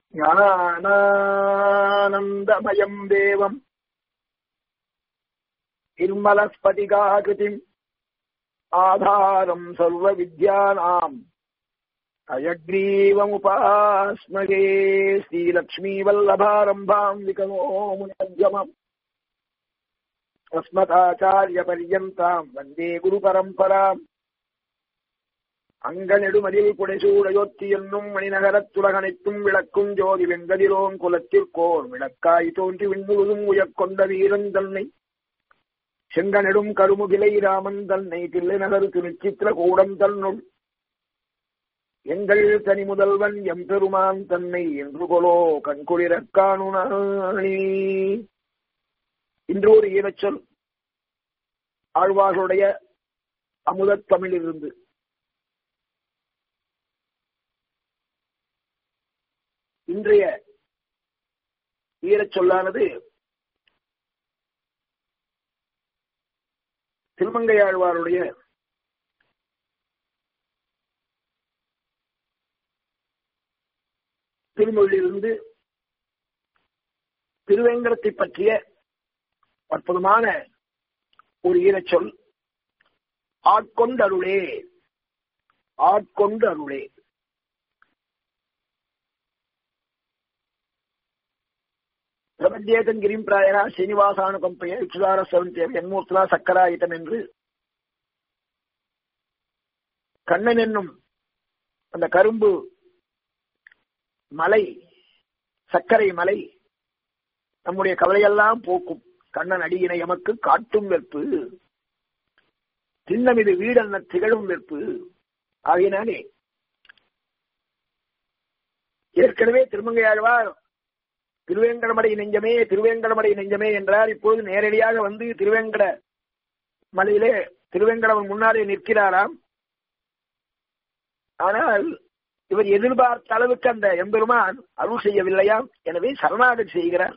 ஞானானந்தமயம் தேவம் निर्मलस्फटिकाकृतिम् आधारम् सर्वविद्यानाम् अयग्रीवमुपास्महे श्रीलक्ष्मीवल्लभारम्भाम् विकलो मुनिमध्यमम् अस्मदाचार्यपर्यन्ताम् वन्दे गुरुपरम्पराम् அங்கநெடுமதில் புடைசூடையொத்தி என்னும் மணிநகரத்துலகனைத்தும் விளக்கும் ஜோதி வெங்கதிரோன் குலத்திற்கோர் விளக்காய் தோன்றி விண்முழுதும் உயக்கொண்ட வீரன் தன்னை செங்கனெடும் கருமுகிலை ராமன் தன்னை தில்லை நகர் திருச்சித்திர கூடம் தன்னுள் எங்கள் தனி முதல்வன் எம்பெருமான் தன்னை என்று கொலோ கண்குளிரக் காணுனானி இன்று ஒரு ஈரச்சொல் ஆழ்வார்களுடைய அமுதத் தமிழிலிருந்து இன்றைய ஈரச் சொல்லானது திருமங்கையாழ்வாருடைய திருமொழியிலிருந்து திருவேங்கடத்தை பற்றிய அற்புதமான ஒரு ஈரச்சொல் ஆட்கொண்டு அருளே ஆட்கொண்டு அருளே பிரபஞ்சேதன் கிரிம் பிராயரா ஸ்ரீனிவாசானுகம்பைய விச்சுதார சவந்தேவ என்மூர்த்தலா சக்கராயுதம் என்று கண்ணன் என்னும் அந்த கரும்பு மலை சர்க்கரை மலை நம்முடைய கவலையெல்லாம் போக்கும் கண்ணன் அடியினை எமக்கு காட்டும் வெற்பு திண்ணம் இது வீடல்ல திகழும் வெற்பு ஆகையினாலே ஏற்கனவே திருமங்கையாழ்வார் திருவேங்கடமடை நெஞ்சமே திருவேங்கடமடை நெஞ்சமே என்றார் இப்போது நேரடியாக வந்து திருவேங்கட மலையிலே திருவேங்கடவன் முன்னாலே நிற்கிறாராம் ஆனால் இவர் எதிர்பார்த்த அளவுக்கு அந்த எம்பெருமான் அருள் செய்யவில்லையாம் எனவே சரணாகதி செய்கிறார்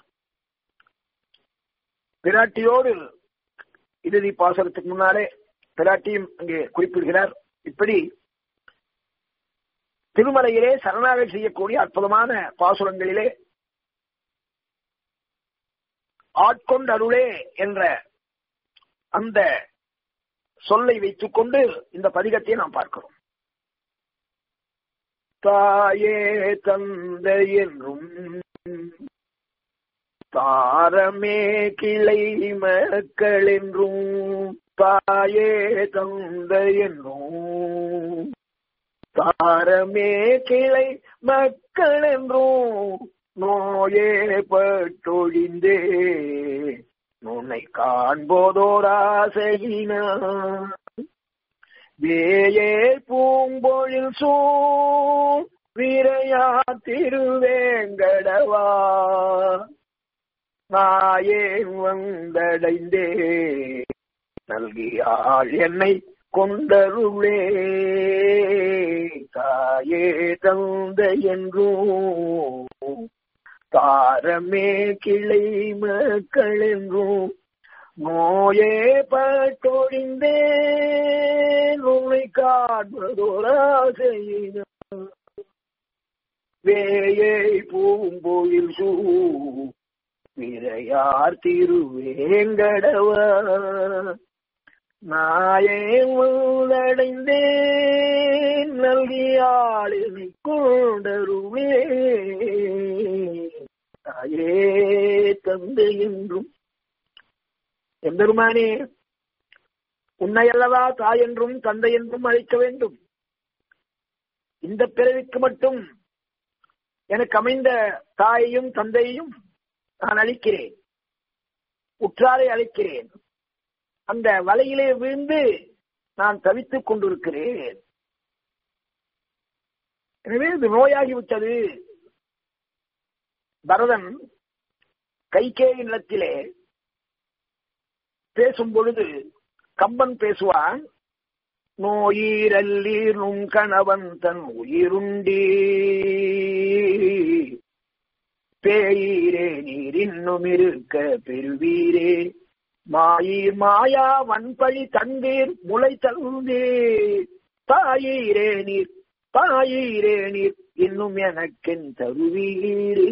பிராட்டியோடு இறுதி பாசனத்துக்கு முன்னாலே பிராட்டியும் அங்கே குறிப்பிடுகிறார் இப்படி திருமலையிலே சரணாகதி செய்யக்கூடிய அற்புதமான பாசுரங்களிலே ஆட்கொண்டு அருளே என்ற அந்த சொல்லை வைத்துக் கொண்டு இந்த பதிகத்தை நாம் பார்க்கிறோம் தாயே தந்தை என்றும் தாரமே கிளை மக்கள் என்றும் தாயே தந்தை என்றும் தாரமே கிளை மக்கள் என்றும் நோயே பட்டொழிந்தே உன்னை காண்போதோராசையினான் வேயே பூம்பொழில் சூழ் வீரையா திருவேங்கடவா நாயே வந்தடைந்தே நல்கியாள் என்னை கொண்டருளே தாயே தந்த என்றும் தாரமே கிளை மக்கள் என்றும் நோயே பட்டொழிந்தே உன்னை காண்பதோராசையின வேயை பூம்போயில் சூ விரையார் திருவேங்கடவ நாயே உள்ளடைந்தேன் நல்கியாளினை கொண்டருவே தாயே தந்தை என்றும் எம்பெருமானே உன்னை அல்லவா தாய் என்றும் தந்தை என்றும் அழைக்க வேண்டும் இந்த பிறவிக்கு மட்டும் எனக்கு அமைந்த தாயையும் தந்தையையும் நான் அளிக்கிறேன் உற்றாரை அழைக்கிறேன் அந்த வலையிலே விழுந்து நான் தவித்துக் கொண்டிருக்கிறேன் எனவே இது நோயாகிவிட்டது பரதன் கைகேயி நிலத்திலே பேசும் பொழுது கம்பன் பேசுவான் நோயீரல்லீர் நும் கணவன் தன் உயிருண்டீ பேயீரே நீர் இன்னும் இருக்க பெறுவீரே மாயீர் மாயா வன்பழி தந்தீர் முளை தந்தீர் தாயீரே நீர் தாயீரே நீர் இன்னும் எனக்கென் தருவீரே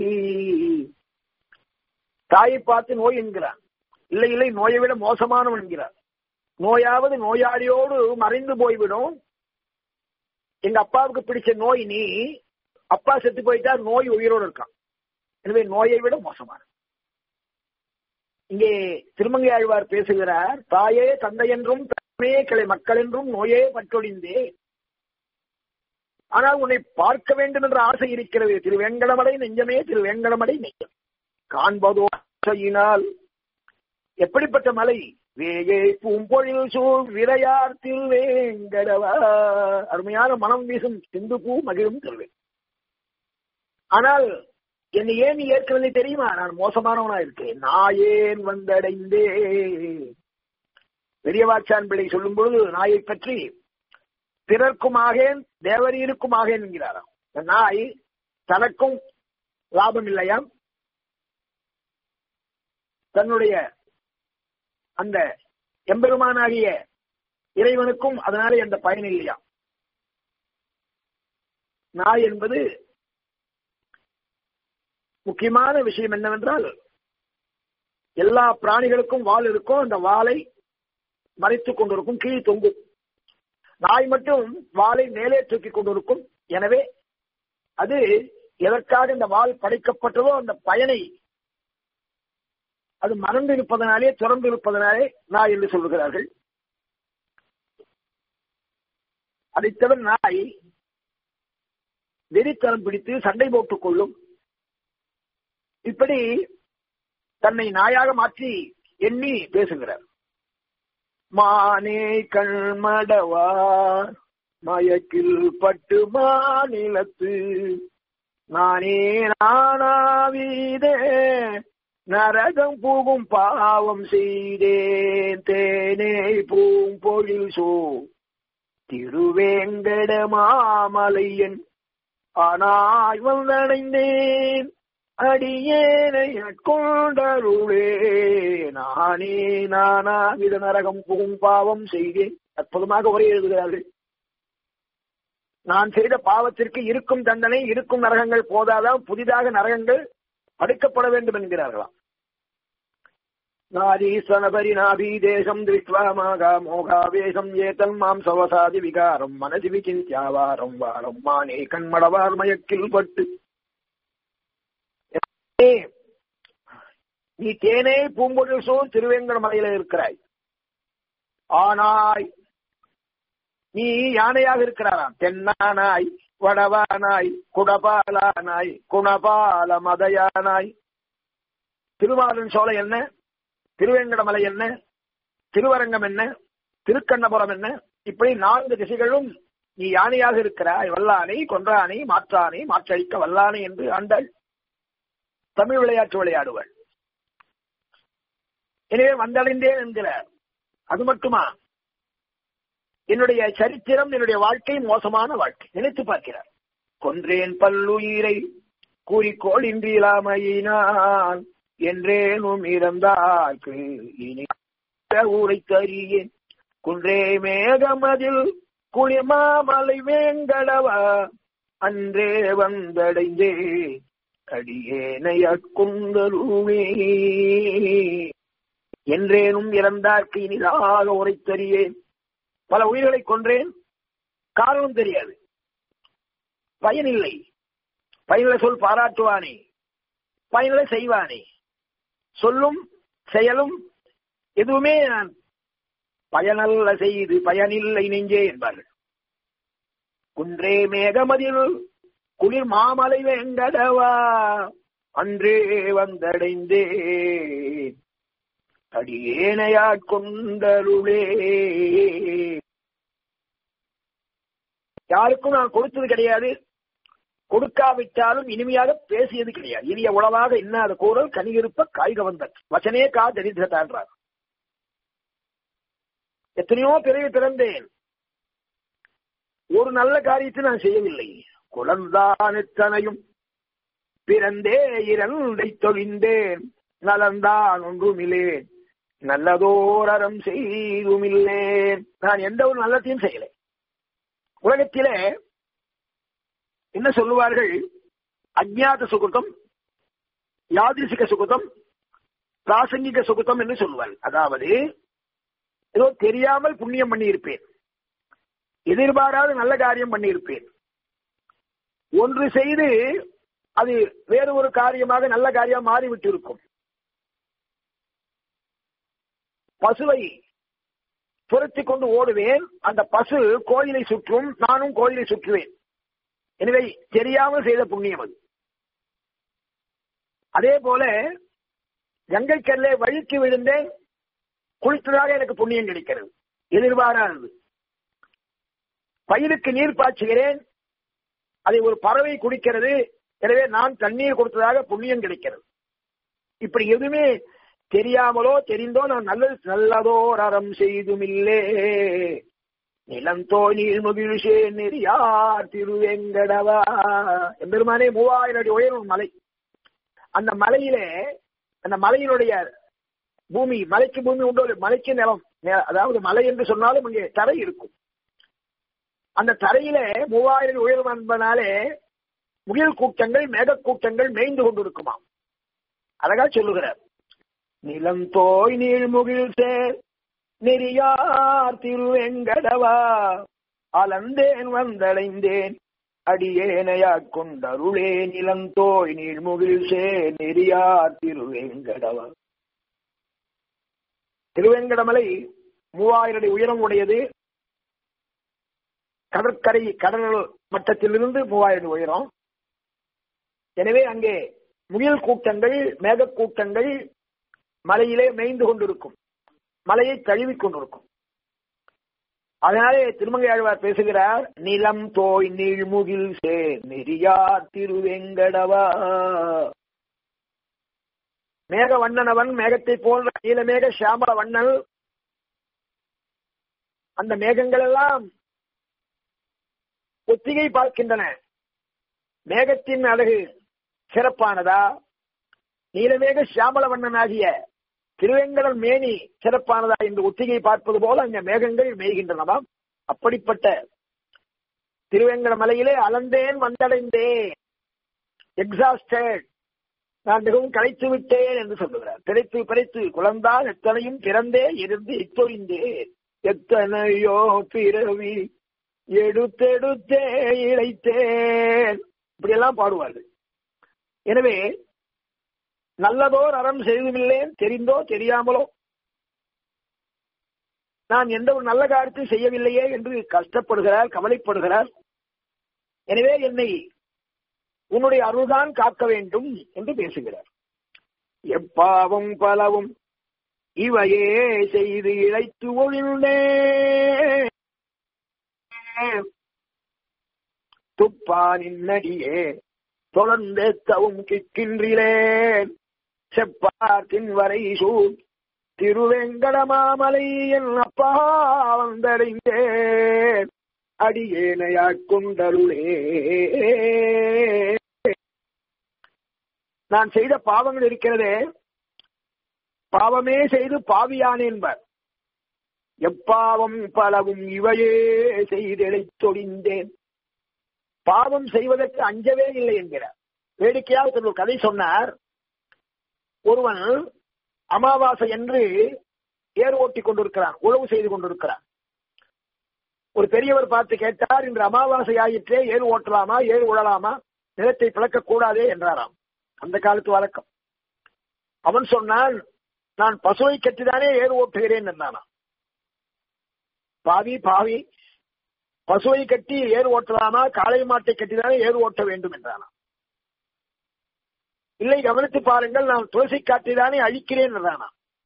தாயை பார்த்து நோய் என்கிறான் இல்லை இல்லை நோயை விட மோசமானவன் என்கிறார் நோயாவது நோயாளியோடு மறைந்து போய்விடும் எங்க அப்பாவுக்கு பிடிச்ச நோய் நீ அப்பா செத்து போயிட்டா நோய் உயிரோடு இருக்கான் எனவே நோயை விட மோசமான இங்கே திருமங்கை ஆழ்வார் பேசுகிறார் தாயே தந்தை என்றும் தமே கிளை மக்கள் என்றும் நோயே பற்றொழிந்தே ஆனால் உன்னை பார்க்க வேண்டும் என்ற ஆசை இருக்கிறது திரு வேங்கடமடை நெஞ்சமே திரு வேங்கடமடை நெஞ்சம் காண்பதோ ஆசையினால் எப்படிப்பட்ட மலை வேகே பூம்பொழில் சூழ் விரையார்த்தில் வேங்கடவா அருமையான மனம் வீசும் சிந்து பூ மகிழும் திருவேன் ஆனால் என்னை ஏன் நீ ஏற்கனவே தெரியுமா நான் மோசமானவனா இருக்கேன் நான் ஏன் வந்தடைந்தே பெரியவாச்சான் பிள்ளை சொல்லும் பொழுது நாயை பற்றி பிறர்க்குமாகேன் தேவரீருக்குமாகேன் என்கிறாராம் இந்த நாய் தனக்கும் லாபம் இல்லையாம் தன்னுடைய அந்த எம்பெருமானாகிய இறைவனுக்கும் அதனால எந்த பயன் இல்லையா நாய் என்பது முக்கியமான விஷயம் என்னவென்றால் எல்லா பிராணிகளுக்கும் வால் இருக்கும் அந்த வாளை மறைத்துக் கொண்டிருக்கும் கீழ் தொங்கும் நாய் மட்டும் வாளை மேலே தூக்கி கொண்டிருக்கும் எனவே அது எதற்காக இந்த வால் படைக்கப்பட்டதோ அந்த பயனை அது மறந்து இருப்பதனாலே திறந்து இருப்பதனாலே நாய் என்று சொல்லுகிறார்கள் அதைத் தவிர நாய் வெறித்தரம் பிடித்து சண்டை போட்டுக் கொள்ளும் இப்படி தன்னை நாயாக மாற்றி எண்ணி பேசுகிறார் மானே கண்மடவா மயக்கில் பட்டு மாநிலத்து நானே நானாவீதே நரகம் பூகும் பாவம் செய்தேன் தேனே பூம்பொழில் சோ திருவேங்கட மாமலையன் ஆனாய் வந்தடைந்தேன் அடியேனை கொண்டருளே நானே நானா வித நரகம் புகும் பாவம் செய்தேன் அற்புதமாக உரை எழுதுகிறார்கள் நான் செய்த பாவத்திற்கு இருக்கும் தண்டனை இருக்கும் நரகங்கள் போதாதான் புதிதாக நரகங்கள் அடுக்கப்பட வேண்டும் என்கிறார்களாம் நாதீஸ்வனபரி நாபி தேசம் திருஷ்வா மாகா மோகாவேசம் ஏதல் மாம் சவசாதி விகாரம் மனதி விசிந்தியாவாரம் வாரம் மானே கண்மடவார் மயக்கில் பட்டு நீ தேனே பூம்பொழில் சூழ் திருவேங்கட மலையில இருக்கிறாய் ஆனாய் நீ யானையாக இருக்கிறாராம் தென்னானாய் வடவானாய் குடபாலானாய் குணபால மதயானாய் திருவாரூர் சோலை என்ன திருவேங்கடமலை என்ன திருவரங்கம் என்ன திருக்கண்ணபுரம் என்ன இப்படி நான்கு திசைகளும் நீ யானையாக இருக்கிறாய் வல்லானை கொன்றானை மாற்றானை மாற்றழிக்க வல்லானை என்று ஆண்டாள் தமிழ் விளையாட்டு விளையாடுவாள் எனவே வந்தடைந்தேன் என்கிறார் அது மட்டுமா என்னுடைய சரித்திரம் என்னுடைய வாழ்க்கை மோசமான வாழ்க்கை நினைத்து பார்க்கிறார் கொன்றேன் பல்லுயிரை கூறிக்கோள் இன்றிலாமையினான் என்றேனும் இறந்தார்க்கு இனி ஊரை தறியேன் குன்றே மேகமதில் குளிமாமலை வேங்கடவா அன்றே வந்தடைந்தே அடியேனையற்குந்தருமே என்றேனும் இறந்தார்க்கு இனிதாக உரைத்தறியேன் பல உயிர்களை கொன்றேன் காரணம் தெரியாது பயனில்லை பயனில்லை சொல் பாராட்டுவானே பயனில்லை செய்வானே சொல்லும் செயலும் எதுவுமே நான் பயனல்ல செய்து பயனில்லை நெஞ்சே என்பார்கள் குன்றே மேகமதில் குளிர் மாமலை வேங்கடவா அன்றே வந்தடைந்தே அடியேனையாட்கொண்டருளே யாருக்கும் நான் கொடுத்தது கிடையாது கொடுக்காவிட்டாலும் இனிமையாக பேசியது கிடையாது இனிய உளவாக இன்னாத கூறல் கனியிருப்ப காய்க வந்த வசனே கா தரித்திரத்தான்றார் எத்தனையோ பிறகு பிறந்தேன் ஒரு நல்ல காரியத்தை நான் செய்யவில்லை குழந்தான் எத்தனையும் பிறந்தே இரண்டை தொழிந்தேன் நலந்தான் ஒன்றுமில்லேன் நல்லதோரம் செய்துமில்லேன் நான் எந்த ஒரு நல்லத்தையும் செய்யலை உலகத்திலே என்ன சொல்லுவார்கள் அஜ்ஞாத சுகுத்தம் யாதிசிக சுகுத்தம் பிராசங்கிக சுகுத்தம் என்று சொல்லுவார் அதாவது ஏதோ தெரியாமல் புண்ணியம் பண்ணியிருப்பேன் எதிர்பாராத நல்ல காரியம் பண்ணியிருப்பேன் ஒன்று செய்து அது வேறு ஒரு காரியமாக நல்ல காரியம் மாறிவிட்டு இருக்கும் பசுவை துரத்தி கொண்டு ஓடுவேன் அந்த பசு கோயிலை சுற்றும் நானும் கோயிலை சுற்றுவேன் எனவே தெரியாமல் செய்த புண்ணியம் அது அதே போல கங்கை கல்லே வழிக்கு விழுந்தேன் குளித்ததாக எனக்கு புண்ணியம் கிடைக்கிறது எதிர்பாரானது பயிருக்கு நீர் பாய்ச்சுகிறேன் அதை ஒரு பறவை குடிக்கிறது எனவே நான் தண்ணீர் கொடுத்ததாக புண்ணியம் கிடைக்கிறது இப்படி எதுவுமே தெரியாமலோ தெரிந்தோ நான் நல்லது நல்லதோர் அறம் செய்துமில்லே நிலந்தோ நீர் மகிழ்ச்சே நெறியார் திருவேங்கடவா எம்பெருமானே மூவாயிரம் அடி உயரும் மலை அந்த மலையிலே அந்த மலையினுடைய பூமி மலைக்கு பூமி உண்டோ மலைக்கு நிலம் அதாவது மலை என்று சொன்னாலும் இங்கே தரை இருக்கும் அந்த தரையில மூவாயிரம் உயரம் என்பதனாலே முகில் கூட்டங்கள் மேக கூட்டங்கள் மேய்ந்து கொண்டிருக்குமாம் அழகா சொல்லுகிறார் நிலம் தோய் நீழ்முகில் சேர் நெறியார் திருவெங்கடவா அலந்தேன் வந்தடைந்தேன் அடியேனையா கொண்டருளே நிலந்தோய் நீழ்முகில் சே நெறியார் திருவேங்கடவா திருவேங்கடமலை மூவாயிரம் அடி உயரம் உடையது கடற்கரை கடல் மட்டத்திலிருந்து மூவாயிரம் உயரம் எனவே அங்கே முயல் கூட்டங்கள் மேக கூட்டங்கள் மலையிலே மேய்ந்து கொண்டிருக்கும் மலையை தழுவிக் கொண்டிருக்கும் அதனாலே திருமங்கை ஆழ்வார் பேசுகிறார் நிலம் தோய் நீழ்முகில் சே நெறியார் திருவெங்கடவா மேக வண்ணனவன் மேகத்தை போன்ற நீலமேக சியாமல வண்ணன் அந்த மேகங்கள் எல்லாம் ஒத்திகை பார்க்கின்றன மேகத்தின் அழகு சிறப்பானதா நீலமேக சியாமல வண்ணன் ஆகிய திருவேங்கடம் மேனி சிறப்பானதா என்று ஒத்திகை பார்ப்பது போல அங்க மேகங்கள் மேய்கின்றனவாம் அப்படிப்பட்ட திருவேங்கட மலையிலே அலந்தேன் வந்தடைந்தேன் எக்ஸாஸ்டட் நான் மிகவும் களைத்து விட்டேன் என்று சொல்லுகிறார் பிழைத்து பிழைத்து குழந்தான் எத்தனையும் பிறந்தே இருந்து இத்தொழிந்தேன் எத்தனையோ பிறவி எடுத்தெடுத்தே இழைத்தேன் இப்படியெல்லாம் பாடுவார்கள் எனவே நல்லதோர் அறம் செய்துமில்லேன் தெரிந்தோ தெரியாமலோ நான் எந்த ஒரு நல்ல காரியத்தையும் செய்யவில்லையே என்று கஷ்டப்படுகிறார் கவலைப்படுகிறார் எனவே என்னை உன்னுடைய அருள்தான் காக்க வேண்டும் என்று பேசுகிறார் எப்பாவும் பலவும் இவையே செய்து இழைத்து ஒழிந்தே துப்பானின் நடியே தொடர்ந்து தவும் கிக்கின்றிலேன் செப்பாத்தின் வரை சூழ் திருவெங்கடமாமலை என் அப்பா வந்தடைந்தேன் அடியேனையாக் கொண்டருளே நான் செய்த பாவங்கள் இருக்கிறதே பாவமே செய்து பாவியான் என்பர் எப்பாவம் பலவும் இவையே செய்தெழைத்தொழிந்தேன் பாவம் செய்வதற்கு அஞ்சவே இல்லை என்கிறார் வேடிக்கையாக ஒரு கதை சொன்னார் ஒருவன் அமாவாசை என்று ஏர் ஓட்டி கொண்டிருக்கிறான் உழவு செய்து கொண்டிருக்கிறான் ஒரு பெரியவர் பார்த்து கேட்டார் இன்று அமாவாசை ஆயிற்றே ஏறு ஓட்டலாமா ஏறு உழலாமா நிலத்தை பிளக்க கூடாதே என்றாராம் அந்த காலத்து வழக்கம் அவன் சொன்னான் நான் பசுவை கட்டிதானே ஏறு ஓட்டுகிறேன் என்றானா பாவி பாவி பசுவை கட்டி ஏறு ஓட்டலாமா காளை மாட்டை கட்டிதானே ஏறு ஓட்ட வேண்டும் என்றானா இல்லை கவனித்து பாருங்கள் நான் துளசி காட்டிதானே அழிக்கிறேன் என்றானா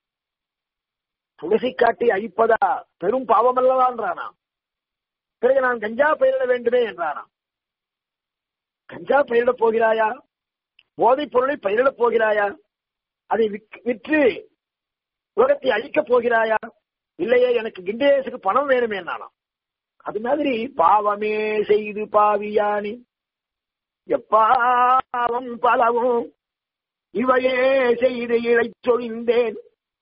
துளசி காட்டி அழிப்பதா பெரும் பாவம் அல்லவா என்றானா பிறகு நான் கஞ்சா பயிரிட வேண்டுமே என்றானா கஞ்சா பயிரிடப் போகிறாயா போதைப் பொருளை பயிரிடப் போகிறாயா அதை விற்று உலகத்தை அழிக்கப் போகிறாயா இல்லையே எனக்கு கிண்டேசுக்கு பணம் வேணுமே நானா அது மாதிரி பாவமே செய்து பாவியானி எப்பாவம் பலவும் இவையே செய்து இழைச்சொழிந்தேன்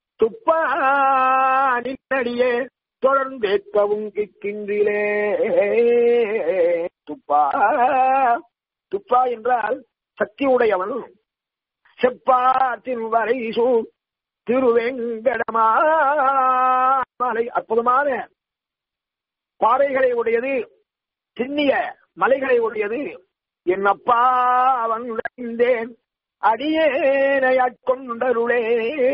துப்பாடியே தொடர்ந்தேற்கவும் கிக்கின்றிலே துப்பா துப்பா என்றால் சக்தி உடையவன் செப்பா திருவரை சூ திருவேங்கடமாலை அற்புதமான பாறைகளை உடையது சின்னிய மலைகளை உடையது என் அப்பா வந்தேன் அடியேனையாட்கொண்டருளே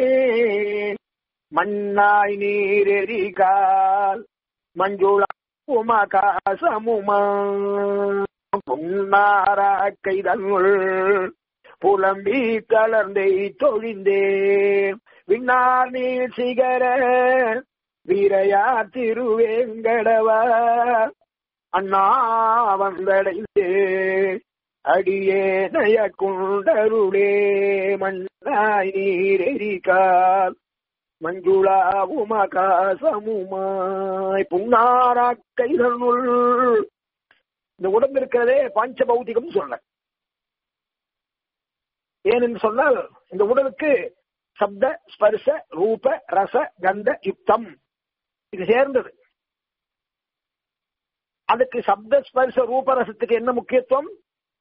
மண்ணாய் நீரெறிகால் மஞ்சுளா உமகாசமுமா புன்னாரா கைதனுள் புலம்பி தளர்ந்தை தொழிந்தேன் விண்ணார் நீர் சிகர வீரையா திருவேங்கடவா அண்ணா வந்தடைந்தே அடியே நய குண்டருளே மண்ணாய் நீரெறிகால் மஞ்சுளா உமகாசமுமாய் புன்னாரா கைதனுள் இந்த உடம்பு இருக்கிறதே பாஞ்ச பௌதிகம் சொல்ல ஏனென்று சொன்னால் இந்த உடலுக்கு சப்த ஸ்பர்ச ரூப ரச கந்த யுக்தம் இது சேர்ந்தது அதுக்கு சப்த ஸ்பர்ச ரூப ரசத்துக்கு என்ன முக்கியத்துவம்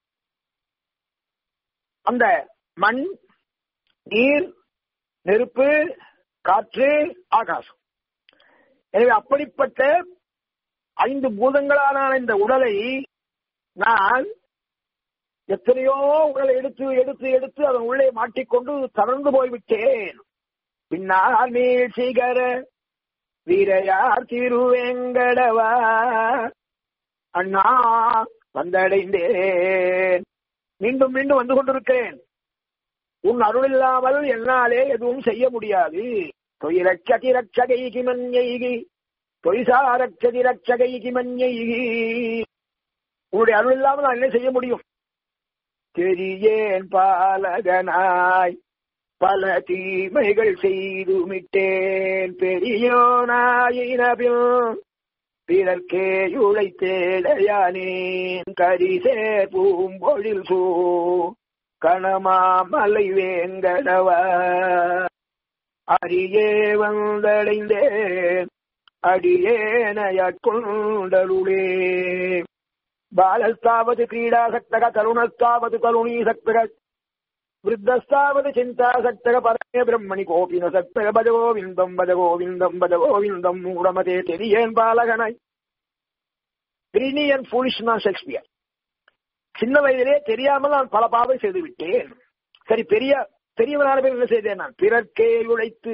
அந்த மண் நீர் நெருப்பு காற்று ஆகாசம் எனவே அப்படிப்பட்ட ஐந்து பூதங்களான இந்த உடலை நான் எத்தனையோ உடலை எடுத்து எடுத்து எடுத்து அதன் உள்ளே மாட்டிக்கொண்டு தளர்ந்து போய்விட்டேன் பின்னால் நீர் சிகர வீரையார் திருவேங்கடவா அண்ணா வந்தடைந்தேன் மீண்டும் மீண்டும் வந்து கொண்டிருக்கிறேன் உன் அருள் இல்லாமல் என்னாலே எதுவும் செய்ய முடியாது தொயிரட்சதி ரட்சகைகி மஞ்சைகி தொய்சாரட்சதி ரட்சகைகி மஞ்சைகி உன்னுடைய அருள் இல்லாமல் நான் என்ன செய்ய முடியும் தெரியேன் பாலகனாய் பல தீமைகள் செய்து விட்டேன் பெரியோனாயினபில் பிறர்க்கே உழைத்தேடையானேன் கரிசே பூம்பொழில் சூ கணமாமலை வேங்கடவா அரியே வந்தடைந்தேன் அடியேனையற்கொண்டருளே బాలస్తావత్ క్రీడాసక్తగ తరుణస్తావత్ కరుణీసక్తగ వృద్ధస్తావత్ చింతాసక్తగ పరమే బ్రహ్మణి కోపిన సక్తగ భజ గోవిందం భజ గోవిందం భజ గోవిందం மூடமதே தெரியேன் பாலகனாய் கிரீனியன் ஃபூலிஷ்னா ஷேக்ஸ்பியர் சின்ன வயதிலே தெரியாமல் நான் பல பாவை செய்து விட்டேன் சரி பெரிய பெரியவனான பேர் என்ன செய்தேன் நான் பிறர்க்கே உழைத்து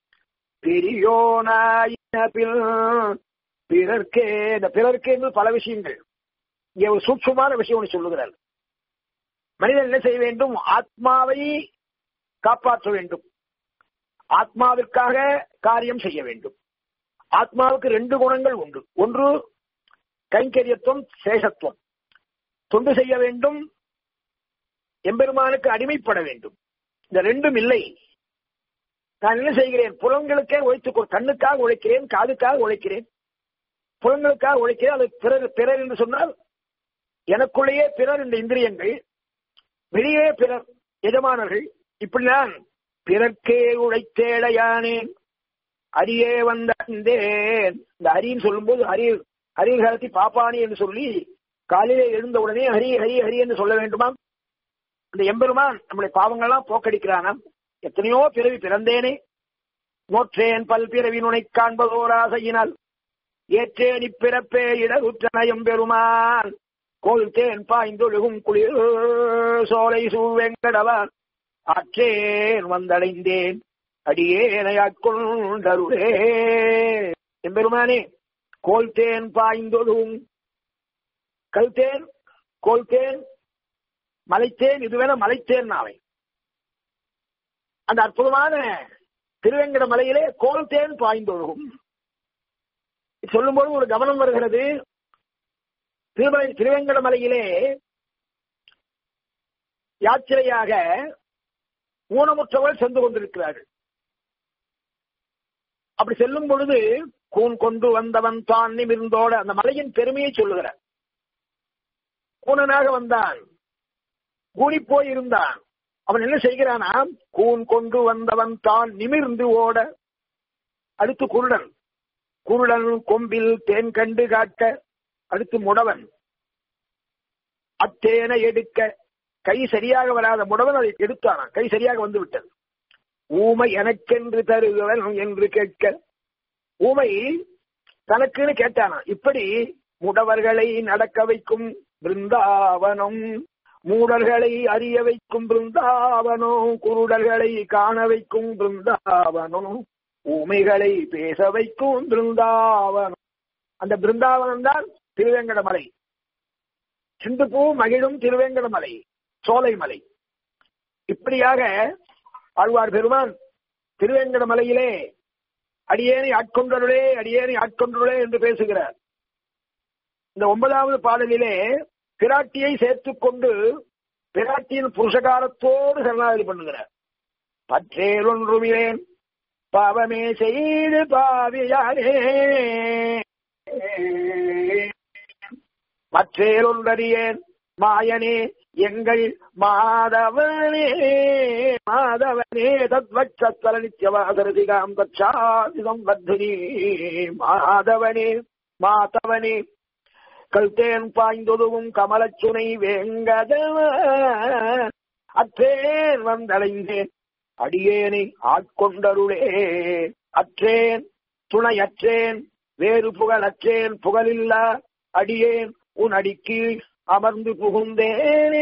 பெரியோனாயின பிறர்க்கே இந்த பிறர்க்கே என்று பல விஷயங்கள் இங்கே ஒரு சூட்சமான விஷயம் ஒன்று சொல்லுகிறார் மனிதன் என்ன செய்ய வேண்டும் ஆத்மாவை காப்பாற்ற வேண்டும் ஆத்மாவிற்காக காரியம் செய்ய வேண்டும் ஆத்மாவுக்கு ரெண்டு குணங்கள் உண்டு ஒன்று கைங்கரியத்துவம் சேஷத்துவம் தொண்டு செய்ய வேண்டும் எம்பெருமானுக்கு அடிமைப்பட வேண்டும் இந்த ரெண்டும் இல்லை நான் என்ன செய்கிறேன் புலன்களுக்கே உழைத்துக் கண்ணுக்காக உழைக்கிறேன் காதுக்காக உழைக்கிறேன் புலன்களுக்காக உழைக்கிறேன் அது பிறர் பிறர் என்று சொன்னால் எனக்குள்ளேயே பிறர் இந்த இந்திரியங்கள் வெளியே பிறர் எஜமானர்கள் இப்படி நான் பிறர்க்கே உழைத்தேடையானேன் அரியே வந்தேன் இந்த ஹரின்னு சொல்லும்போது ஹரி ஹரிர் காலத்தி பாப்பானி என்று சொல்லி காலையிலே எழுந்த உடனே ஹரி ஹரி ஹரி என்று சொல்ல வேண்டுமா அந்த எம்பெருமான் நம்முடைய பாவங்கள்லாம் போக்கடிக்கிறானாம் எத்தனையோ பிறவி பிறந்தேனே நோற்றேன் பல் பிறவி நுனை காண்பதோராசையினால் ஏற்றேன் இப்பிறப்பே இடருற்றன எம்பெருமான் கோல் தேன் பாய்ந்தொழுகும் குளிர் சோலை சூவெங்கடவன் ஆற்றேன் வந்தடைந்தேன் அடியேனையாட்கொண்டருளே எம்பெருமானே கோல் தேன் பாய்ந்தொழுகும் கல்தேன் கோல்தேன் மலைத்தேன் இதுவென மலைத்தேன் நாவை அந்த அற்புதமான திருவேங்கட மலையிலே கோல்தேன் பாய்ந்தொழுகும் சொல்லும்போது ஒரு கவனம் வருகிறது திருமலை திருவேங்கட மலையிலே யாத்திரையாக ஊனமுற்றவர்கள் சென்று கொண்டிருக்கிறார்கள் அப்படி செல்லும் பொழுது கூன் கொண்டு வந்தவன் தான் நிமிர்ந்தோட அந்த மலையின் பெருமையை சொல்லுகிறார் கூனனாக வந்தான் கூடி போய் இருந்தான் அவன் என்ன செய்கிறானா கூன் கொண்டு வந்தவன் தான் நிமிர்ந்து ஓட அடுத்து குருடன் குருடன் கொம்பில் தேன் கண்டு காட்ட அடுத்து முடவன் அத்தேனை எடுக்க கை சரியாக வராத முடவன் அதை எடுத்தானா கை சரியாக வந்து விட்டது ஊமை எனக்கென்று தருகிறவன் என்று கேட்க ஊமை தனக்குன்னு கேட்டானா இப்படி முடவர்களை நடக்க வைக்கும் பிருந்தாவனம் மூடர்களை அறிய வைக்கும் பிருந்தாவனம் குருடர்களை காண வைக்கும் பிருந்தாவனம் ஊமைகளை பேச வைக்கும் பிருந்தாவனம் அந்த பிருந்தாவனம் தான் திருவேங்கடமலை சிந்துப்பூ மகிழும் திருவேங்கடமலை சோலைமலை இப்படியாக ஆழ்வார் பெருமான் திருவேங்கடமலையிலே அடியேனை ஆட்கொண்டருளே அடியேனை ஆட்கொண்டருளே என்று பேசுகிறார் இந்த ஒன்பதாவது பாடலிலே பிராட்டியை சேர்த்துக் கொண்டு பிராட்டியின் புருஷகாரத்தோடு சரணாகதி பண்ணுகிறார் பற்றேல் ஒன்றுமிலேன் பாவமே செய்து பாவியானே மற்றேல் ஒன்றறியேன் மாயனே எங்கள் மாதவனே மாதவனே தத்வச்சல நித்யவாசரதிகாம் தச்சாதிதம் பத்னி மாதவனே மாதவனே கல்தேன் பாய்ந்தொதுவும் கமலச்சுனை வேங்கதவ அற்றேன் வந்தடைந்தேன் அடியேனை ஆட்கொண்டருளே அற்றேன் துணையற்றேன் வேறு புகழற்றேன் புகழில்லா அடியேன் உன் அடிக்கு அமர்ந்து புகுந்தேனே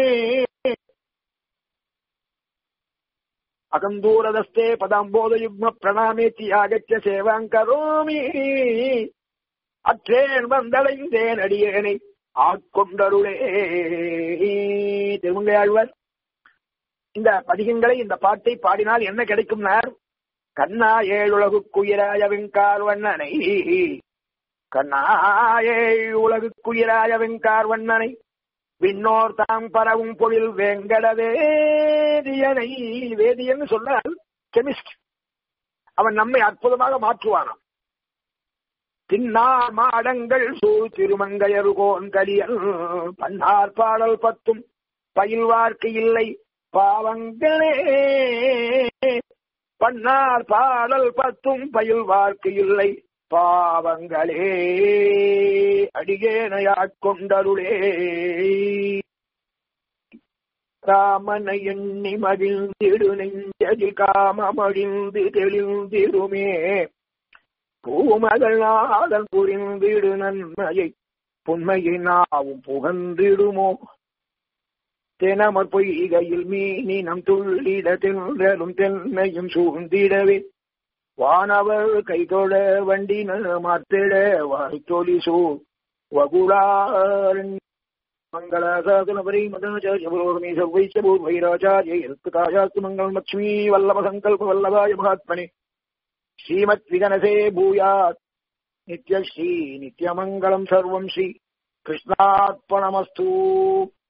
அகந்தூரதஸ்தே பதாம்போதயுக்ம பிரணாமேத்தி ஆகச்ச சேவாங்கரோமி அற்றேன் வந்தடைந்தேன் அடியேனை ஆட்கொண்டருளே திருமங்கையாழ்வர் இந்த பதிகங்களை இந்த பாட்டை பாடினால் என்ன கிடைக்கும்னார் கண்ணா ஏழுலகுக்குயிராய வெங்கார் வண்ணனை கண்ணாயேழ் உலகுக்குயிராய வெங்கார் வண்ணனை விண்ணோர் தாம் பரவும் பொழில் வேங்கட வேதியனை வேதியன்னு சொன்னால் கெமிஸ்ட் அவன் நம்மை அற்புதமாக மாற்றுவானாம் பின்னார் மாடங்கள் சூழ் திருமங்கையருகோன் கலியல் பன்னார் பாடல் பத்தும் பயில்வார்க்கு இல்லை பாவங்களே பன்னார் பாடல் பத்தும் பயில்வார்க்கு இல்லை பாவங்களே அடியேனையாட்கொண்டருளே ராமனை எண்ணி மகிழ்ந்திடு நெஞ்சதில் காமமடிந்து தெளிந்திடுமே பூமகள் நாதன் புரிந்திடு நன்மையை புண்மையை நாவும் புகந்திடுமோ தெனமற் பொய்கையில் மீனினம் துள்ளிட தென்றலும் தென்னையும் சூழ்ந்திடவே வானவர் கைதொழ வண்டின மாத்திட வாய்த்தொலி சூ வகுளாரன் மங்களாசாசனபரி மதாச்சாரிய புரோகமே சர்வைச்ச பூர்வைராச்சாரிய இருக்காயாஸ்து மங்கள் லட்சுமி வல்லப சங்கல்ப வல்லபாய மகாத்மனே ஸ்ரீமத் விகனசே பூயாத் நித்யஸ்ரீ நித்யமங்கலம் சர்வம் ஸ்ரீ கிருஷ்ணார்ப்பணமஸ்து